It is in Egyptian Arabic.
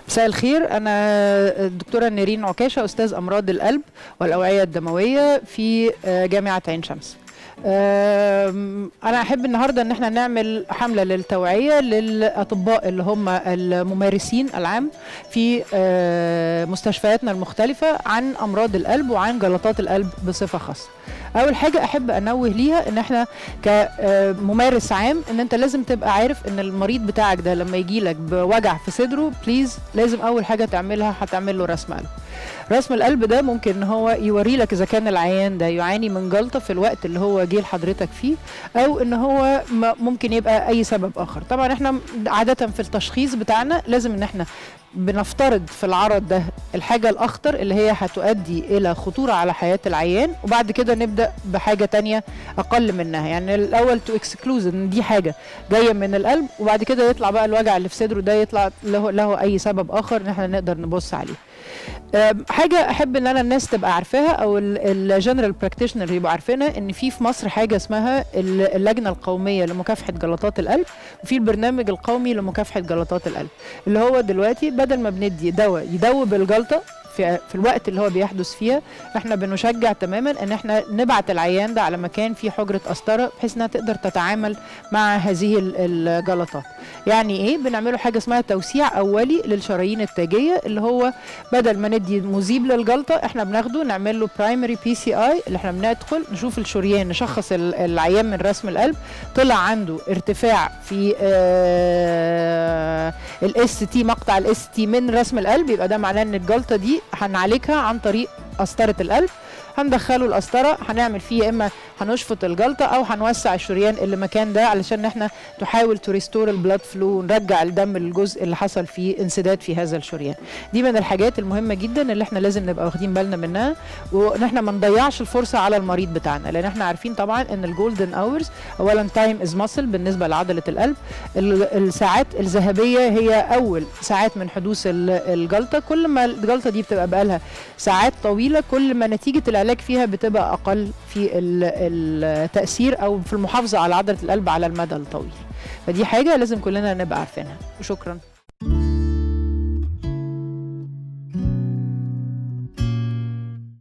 مساء الخير انا الدكتوره نيرين عكاشه استاذ امراض القلب والاوعيه الدمويه في آه، جامعه عين شمس آم، انا احب النهارده ان احنا نعمل حمله للتوعيه للاطباء اللي هم الممارسين العام في آه، مستشفياتنا المختلفه عن امراض القلب وعن جلطات القلب بصفه خاصه اول حاجه احب انوه ليها ان احنا كممارس عام ان انت لازم تبقى عارف ان المريض بتاعك ده لما يجي لك بوجع في صدره بليز لازم اول حاجه تعملها هتعمل له رسم قلب رسم القلب ده ممكن ان هو يوري لك اذا كان العيان ده يعاني من جلطه في الوقت اللي هو جه لحضرتك فيه او ان هو م- ممكن يبقى اي سبب اخر طبعا احنا عاده في التشخيص بتاعنا لازم ان احنا بنفترض في العرض ده الحاجة الأخطر اللي هي هتؤدي إلى خطورة على حياة العيان وبعد كده نبدأ بحاجة تانية أقل منها يعني الأول تو اكسكلوز إن دي حاجة جاية من القلب وبعد كده يطلع بقى الوجع اللي في صدره ده يطلع له, له أي سبب آخر إن احنا نقدر نبص عليه أم، حاجة أحب إن أنا الناس تبقى عارفاها أو الجنرال براكتيشنر يبقوا عارفينها إن في في مصر حاجة اسمها ال- اللجنة القومية لمكافحة جلطات القلب وفي البرنامج القومي لمكافحة جلطات القلب اللي هو دلوقتي بدل ما بندي دواء يدوب الجلطة في, في الوقت اللي هو بيحدث فيها احنا بنشجع تماما ان احنا نبعت العيان ده على مكان فيه حجرة قسطرة بحيث انها تقدر تتعامل مع هذه ال- الجلطات يعني ايه بنعمله حاجة اسمها توسيع اولي للشرايين التاجية اللي هو بدل ما ندي مذيب للجلطة احنا بناخده نعمل له برايمري بي سي اي اللي احنا بندخل نشوف الشريان نشخص ال- العيان من رسم القلب طلع عنده ارتفاع في الاس تي مقطع الاس تي من رسم القلب يبقى ده معناه ان الجلطه دي هنعالجها عن طريق قسطره القلب هندخله القسطره هنعمل فيه يا اما هنشفط الجلطه او هنوسع الشريان اللي مكان ده علشان احنا تحاول تريستور البلاد فلو ونرجع الدم للجزء اللي حصل فيه انسداد في هذا الشريان دي من الحاجات المهمه جدا اللي احنا لازم نبقى واخدين بالنا منها وان احنا ما نضيعش الفرصه على المريض بتاعنا لان احنا عارفين طبعا ان الجولدن اورز اولا تايم از ماسل بالنسبه لعضله القلب ال- الساعات الذهبيه هي اول ساعات من حدوث ال- الجلطه كل ما الجلطه دي بتبقى بقالها ساعات طويله كل ما نتيجه العلاج فيها بتبقى اقل في ال- التاثير او في المحافظه على عضله القلب على المدى الطويل فدي حاجه لازم كلنا نبقى عارفينها وشكرا